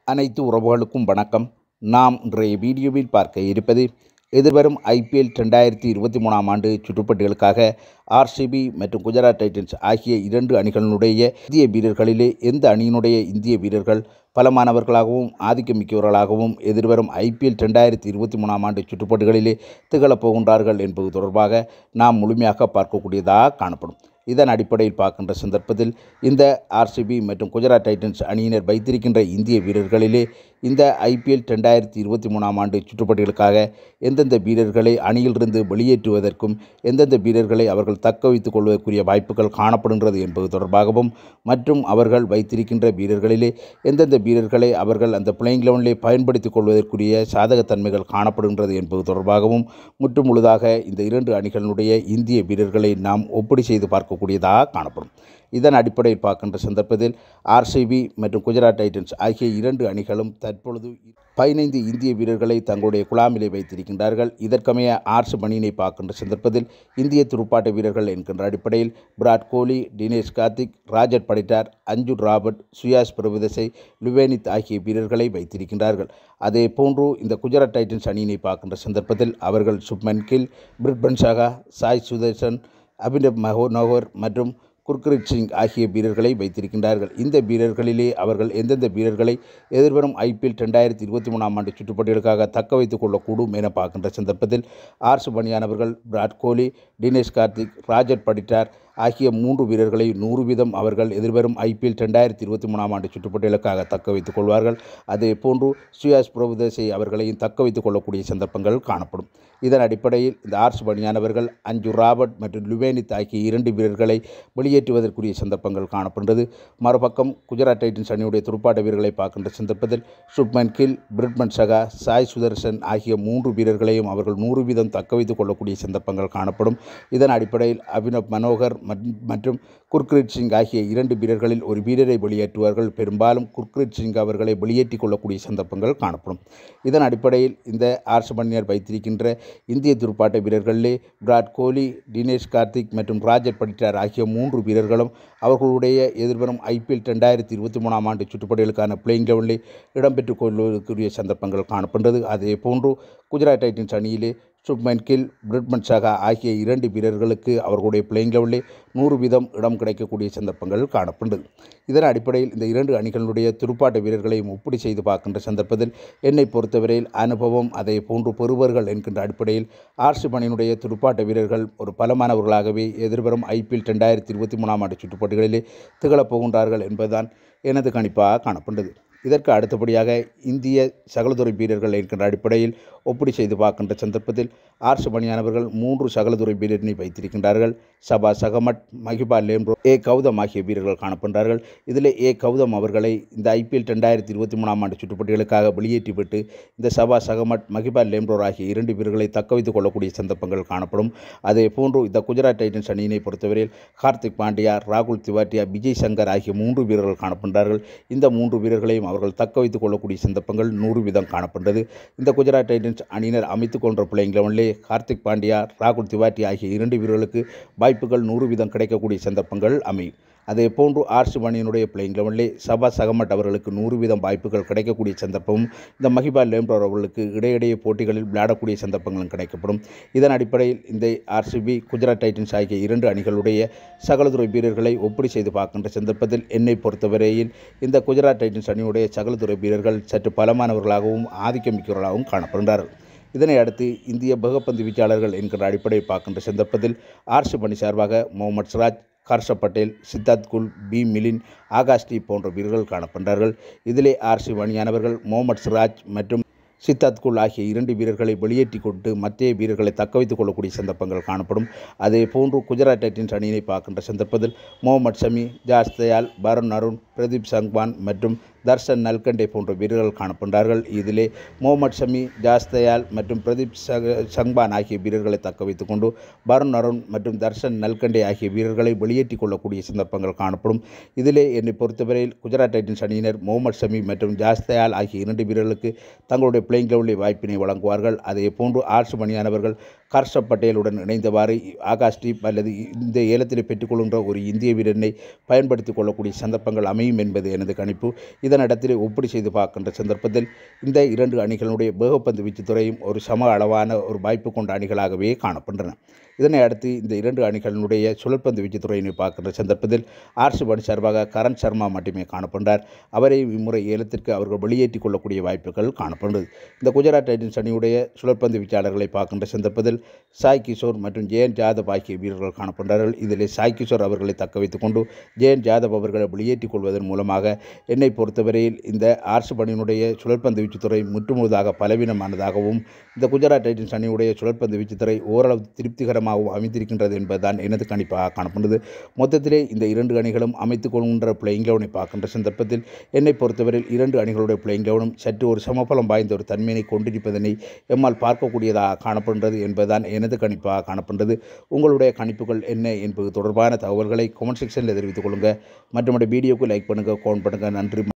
அனைத்து உறவுகளுக்கும் வணக்கம் நாம் இன்றைய வீடியோவில் பார்க்க இருப்பது எதிர்வரும் ஐபிஎல் ரெண்டாயிரத்தி இருபத்தி மூணாம் ஆண்டு சுற்றுப்பட்டிகளுக்காக ஆர்சிபி மற்றும் குஜராத் டைட்டன்ஸ் ஆகிய இரண்டு அணிகளினுடைய இந்திய வீரர்களிலே எந்த அணியினுடைய இந்திய வீரர்கள் பலமானவர்களாகவும் ஆதிக்கமிக்கவர்களாகவும் எதிர்வரும் ஐபிஎல் ரெண்டாயிரத்தி இருபத்தி மூணாம் ஆண்டு சுற்றுப்பட்டுகளிலே திகழப் போகின்றார்கள் என்பது தொடர்பாக நாம் முழுமையாக பார்க்கக்கூடியதாக காணப்படும் இதன் அடிப்படையில் பார்க்கின்ற சந்தர்ப்பத்தில் இந்த ஆர்சிபி மற்றும் குஜராத் டைட்டன்ஸ் அணியினர் வைத்திருக்கின்ற இந்திய வீரர்களிலே இந்த ஐபிஎல் ரெண்டாயிரத்தி இருபத்தி மூணாம் ஆண்டு சுற்றுப்பட்டிகளுக்காக எந்தெந்த வீரர்களை அணியிலிருந்து வெளியேற்றுவதற்கும் எந்தெந்த வீரர்களை அவர்கள் தக்க வைத்துக் கொள்வதற்குரிய வாய்ப்புகள் காணப்படுகின்றது என்பது தொடர்பாகவும் மற்றும் அவர்கள் வைத்திருக்கின்ற வீரர்களிலே எந்தெந்த வீரர்களை அவர்கள் அந்த பிளேயிங் லெவனிலே பயன்படுத்திக் கொள்வதற்குரிய சாதகத்தன்மைகள் காணப்படுகின்றது என்பது தொடர்பாகவும் முற்று முழுதாக இந்த இரண்டு அணிகளினுடைய இந்திய வீரர்களை நாம் ஒப்பீடு செய்து பார்க்கக்கூடியதாக காணப்படும் இதன் அடிப்படையில் பார்க்கின்ற சந்தர்ப்பத்தில் ஆர்சிபி மற்றும் குஜராத் டைட்டன்ஸ் ஆகிய இரண்டு அணிகளும் தற்பொழுது பதினைந்து இந்திய வீரர்களை தங்களுடைய குழாமிலே வைத்திருக்கின்றார்கள் இதற்கமைய ஆர்ஸ் அணியினை பார்க்கின்ற சந்தர்ப்பத்தில் இந்திய துடுப்பாட்ட வீரர்கள் என்கின்ற அடிப்படையில் விராட் கோலி தினேஷ் கார்த்திக் ராஜர் படிட்டார் அஞ்சு ராபர்ட் சுயாஸ் பிரபுதசை லுவேனித் ஆகிய வீரர்களை வைத்திருக்கின்றார்கள் அதே போன்று இந்த குஜராத் டைட்டன்ஸ் அணியினை பார்க்கின்ற சந்தர்ப்பத்தில் அவர்கள் சுப்மன் கில் பிரிட்பன் ஷாகா சாய் சுதர்சன் அபினவ் மஹோனோவர் மற்றும் குர்க்ரித் சிங் ஆகிய வீரர்களை வைத்திருக்கின்றார்கள் இந்த வீரர்களிலே அவர்கள் எந்தெந்த வீரர்களை எதிர்வரும் ஐபிஎல் ரெண்டாயிரத்தி இருபத்தி மூணாம் ஆண்டு சுற்றுப்பட்டியலுக்காக தக்க வைத்துக் கொள்ளக்கூடும் என பார்க்கின்ற சந்தர்ப்பத்தில் ஆர்ஸ் பணியானவர்கள் விராட் கோலி தினேஷ் கார்த்திக் ராஜர் படிட்டார் ஆகிய மூன்று வீரர்களை நூறு வீதம் அவர்கள் எதிர்வரும் ஐபிஎல் ரெண்டாயிரத்தி இருபத்தி மூணாம் ஆண்டு சுற்றுப்பட்டியலுக்காக தக்க வைத்துக் கொள்வார்கள் அதே போன்று சுயாஸ் பிரபுதேசை அவர்களையும் தக்க வைத்துக் கொள்ளக்கூடிய சந்தர்ப்பங்கள் காணப்படும் இதன் அடிப்படையில் இந்த ஆர்ஸ் பணியானவர்கள் அஞ்சு ராபர்ட் மற்றும் லுவேனித் ஆகிய இரண்டு வீரர்களை வெளியேற்றுவதற்குரிய சந்தர்ப்பங்கள் காணப்படுகிறது மறுபக்கம் குஜராத் டைட்டன்ஸ் அணியுடைய துடுப்பாட்ட வீரர்களை பார்க்கின்ற சந்தர்ப்பத்தில் சுப்மன் கில் பிரிட்மன் சகா சாய் சுதர்சன் ஆகிய மூன்று வீரர்களையும் அவர்கள் நூறு வீதம் தக்க வைத்துக் கொள்ளக்கூடிய சந்தர்ப்பங்கள் காணப்படும் இதன் அடிப்படையில் அபினவ் மனோகர் மற்றும் குர்க்ரித் சிங் ஆகிய இரண்டு வீரர்களில் ஒரு வீரரை வெளியேற்றுவார்கள் பெரும்பாலும் குர்க்ரித் சிங் அவர்களை வெளியேற்றிக் கொள்ளக்கூடிய சந்தர்ப்பங்கள் காணப்படும் இதன் அடிப்படையில் இந்த ஆர்ஸ் பன்னியர் வைத்திருக்கின்ற இந்திய துடுப்பாட்ட வீரர்களிலே விராட் கோலி தினேஷ் கார்த்திக் மற்றும் ராஜர் படிட்டார் ஆகிய மூன்று வீரர்களும் அவர்களுடைய எதிர்வரும் ஐபிஎல் ரெண்டாயிரத்தி இருபத்தி மூணாம் ஆண்டு சுற்றுப்பட்டியலுக்கான பிளேயிங் லெவலில் இடம்பெற்றுக் கொள்வதற்குரிய சந்தர்ப்பங்கள் காணப்படுகிறது அதே போன்று குஜராத் டைட்டன்ஸ் அணியிலே சுப்மன் கில் பிரிட்மன் ஷாகா ஆகிய இரண்டு வீரர்களுக்கு அவர்களுடைய பிளேயிங் லெவலில் நூறு வீதம் இடம் கிடைக்கக்கூடிய சந்தர்ப்பங்கள் காணப்படுகிறது இதன் அடிப்படையில் இந்த இரண்டு அணிகளுடைய துடுப்பாட்ட வீரர்களையும் ஒப்பீடு செய்து பார்க்கின்ற சந்தர்ப்பத்தில் என்னை பொறுத்தவரையில் அனுபவம் அதை போன்று பெறுவர்கள் என்கின்ற அடிப்படையில் ஆர்சி பணியினுடைய துடுப்பாட்ட வீரர்கள் ஒரு பலமானவர்களாகவே எதிர்வரும் ஐபிஎல் ரெண்டாயிரத்தி இருபத்தி மூணாம் ஆண்டு சுற்றுப்பட்டிகளிலே திகழப் போகின்றார்கள் என்பதுதான் எனது கணிப்பாக காணப்படுகிறது இதற்கு அடுத்தபடியாக இந்திய சகலதுறை வீரர்கள் என்கின்ற அடிப்படையில் ஒப்பீடு செய்து பார்க்கின்ற சந்தர்ப்பத்தில் ஆர்ஸ் பணியானவர்கள் மூன்று சகலதுறை வீரரினை வைத்திருக்கின்றார்கள் சபா சகமட் மஹிபா லேம்ரோ ஏ கௌதம் ஆகிய வீரர்கள் காணப்படுகிறார்கள் இதில் ஏ கௌதம் அவர்களை இந்த ஐபிஎல் ரெண்டாயிரத்தி இருபத்தி மூணாம் ஆண்டு சுற்றுப்பட்டிகளுக்காக வெளியேற்றிவிட்டு இந்த சபா சகமட் மஹிபா லேம்ரோர் ஆகிய இரண்டு வீரர்களை தக்க வைத்துக் கொள்ளக்கூடிய சந்தர்ப்பங்கள் காணப்படும் அதே போன்று இந்த குஜராத் டைட்டன்ஸ் அணியினை பொறுத்தவரையில் கார்த்திக் பாண்டியா ராகுல் திவாட்டியா விஜய் சங்கர் ஆகிய மூன்று வீரர்கள் காணப்படுகிறார்கள் இந்த மூன்று வீரர்களையும் அவர்கள் தக்க வைத்துக் கொள்ளக்கூடிய சந்தர்ப்பங்கள் நூறு வீதம் காணப்படுகிறது இந்த குஜராத் டைட்டன்ஸ் அணியினர் அமைத்துக் கொண்ட பிளேயிங் லெவனிலே கார்த்திக் பாண்டியா ராகுல் திவாட்டி ஆகிய இரண்டு வீரர்களுக்கு வாய்ப்புகள் நூறு வீதம் கிடைக்கக்கூடிய சந்தர்ப்பங்கள் அமையும் அதே போன்று ஆர்ஸ் அணியினுடைய பிளேயிங் லெவனிலே சபா சகமட் அவர்களுக்கு நூறு வீதம் வாய்ப்புகள் கிடைக்கக்கூடிய சந்தர்ப்பமும் இந்த மஹிபா லேம்ரோர் அவர்களுக்கு இடையிடையே போட்டிகளில் விளையாடக்கூடிய சந்தர்ப்பங்களும் கிடைக்கப்படும் இதன் அடிப்படையில் இந்த ஆர்சிபி குஜராத் டைட்டன்ஸ் ஆகிய இரண்டு அணிகளுடைய சகலதுறை வீரர்களை ஒப்பீடு செய்து பார்க்கின்ற சந்தர்ப்பத்தில் என்னை பொறுத்தவரையில் இந்த குஜராத் டைட்டன்ஸ் அணியுடைய சகலதுறை வீரர்கள் சற்று பலமானவர்களாகவும் ஆதிக்கமிக்கவர்களாகவும் காணப்படுகிறார்கள் இதனை அடுத்து இந்திய பகுப்பந்து வீச்சாளர்கள் என்கிற அடிப்படையில் பார்க்கின்ற சந்தர்ப்பத்தில் ஆர்சி பணி சார்பாக முகமது சிராஜ் ஹர்ஷப் பட்டேல் சித்தார்த் குல் பி மிலின் ஆகாஷ்டி போன்ற வீரர்கள் காணப்படுகிறார்கள் இதிலே ஆர்சி அணியானவர்கள் முகமது சிராஜ் மற்றும் சித்தார்த் குல் ஆகிய இரண்டு வீரர்களை வெளியேற்றி கொண்டு மத்திய வீரர்களை தக்க வைத்துக் கொள்ளக்கூடிய சந்தர்ப்பங்கள் காணப்படும் அதே போன்று குஜராத் டைட்டன்ஸ் அணியினை பார்க்கின்ற சந்தர்ப்பத்தில் முகமது ஷமி ஜாஸ் தயால் பருண் அருண் பிரதீப் சங்வான் மற்றும் தர்ஷன் நல்கண்டே போன்ற வீரர்கள் காணப்படுகிறார்கள் இதிலே முகமது ஷமி ஜாஸ் தயால் மற்றும் பிரதீப் சக சங்பான் ஆகிய வீரர்களை தக்க வைத்துக் கொண்டு பருண் அருண் மற்றும் தர்ஷன் நல்கண்டே ஆகிய வீரர்களை வெளியேற்றிக் கொள்ளக்கூடிய சந்தர்ப்பங்கள் காணப்படும் இதிலே என்னை பொறுத்தவரையில் குஜராத் டைட்டன்ஸ் அணியினர் முகமது ஷமி மற்றும் ஜாஸ் தயால் ஆகிய இரண்டு வீரர்களுக்கு தங்களுடைய பிளேயிங் லெவலில் வாய்ப்பினை வழங்குவார்கள் அதே போன்று ஆர்ஸ் அணியானவர்கள் ஹர்ஷப் பட்டேலுடன் இணைந்தவாறு ஆகாஷ் டீப் அல்லது இந்த ஏலத்தில் பெற்றுக்கொள்கின்ற ஒரு இந்திய வீரனை பயன்படுத்திக் கொள்ளக்கூடிய சந்தர்ப்பங்கள் அமையும் என்பது எனது கணிப்பு இதனிடத்தில் ஒப்பீடு செய்து பார்க்கின்ற சந்தர்ப்பத்தில் இந்த இரண்டு அணிகளுடைய வேகப்பந்து வீச்சுத்துறையும் ஒரு சம அளவான ஒரு வாய்ப்பு கொண்ட அணிகளாகவே காணப்படுகின்றன இதனை அடுத்து இந்த இரண்டு அணிகளினுடைய சுழற்பந்து வீச்சுத்துறையினை பார்க்கின்ற சந்தர்ப்பத்தில் ஆர்சி பணி சார்பாக கரண் சர்மா மட்டுமே காணப்படுகிறார் அவரை இம்முறை ஏலத்திற்கு அவர்கள் வெளியேற்றிக் கொள்ளக்கூடிய வாய்ப்புகள் காணப்படுகிறது இந்த குஜராத் டைட்டன்ஸ் அணியுடைய சுழற்பந்து வீச்சாளர்களை பார்க்கின்ற சந்தர்ப்பத்தில் சாய் கிஷோர் மற்றும் ஜெயன் ஜாதவ் ஆகிய வீரர்கள் காணப்படுகிறார்கள் இதில் சாய் கிஷோர் அவர்களை தக்க வைத்துக் கொண்டு ஜெயன் ஜாதவ் அவர்களை வெளியேற்றிக் கொள்வதன் மூலமாக என்னை பொறுத்தவரையில் இந்த ஆர்சி பணியினுடைய சுழற்பந்து வீச்சுத்துறை முற்றுமுழுதாக பலவீனமானதாகவும் இந்த குஜராத் டைட்டன்ஸ் அணியுடைய சுழற்பந்து வீச்சுத்துறை ஓரளவு திருப்திகரமாகவும் அமைந்திருக்கின்றது என்பதுதான் எனது கணிப்பாக காணப்படுகிறது மொத்தத்திலே இந்த இரண்டு அணிகளும் அமைத்துக் கொள்கின்ற பிளேயிங் லெவனை பார்க்கின்ற சந்தர்ப்பத்தில் என்னை பொறுத்தவரையில் இரண்டு அணிகளுடைய பிளேயிங் லெவனும் சற்று ஒரு சமபலம் வாய்ந்த ஒரு தன்மையினை கொண்டிருப்பதனை எம்மால் பார்க்கக்கூடியதாக காணப்படுகிறது என்பதுதான் எனது கணிப்பாக காணப்படுகிறது உங்களுடைய கணிப்புகள் என்ன என்பது தொடர்பான தகவல்களை கமெண்ட் செக்ஷனில் தெரிவித்துக் கொள்ளுங்கள் மற்றும் வீடியோக்கு லைக் பண்ணுங்கள் கமெண்ட் பண்ணுங்கள் நன்றி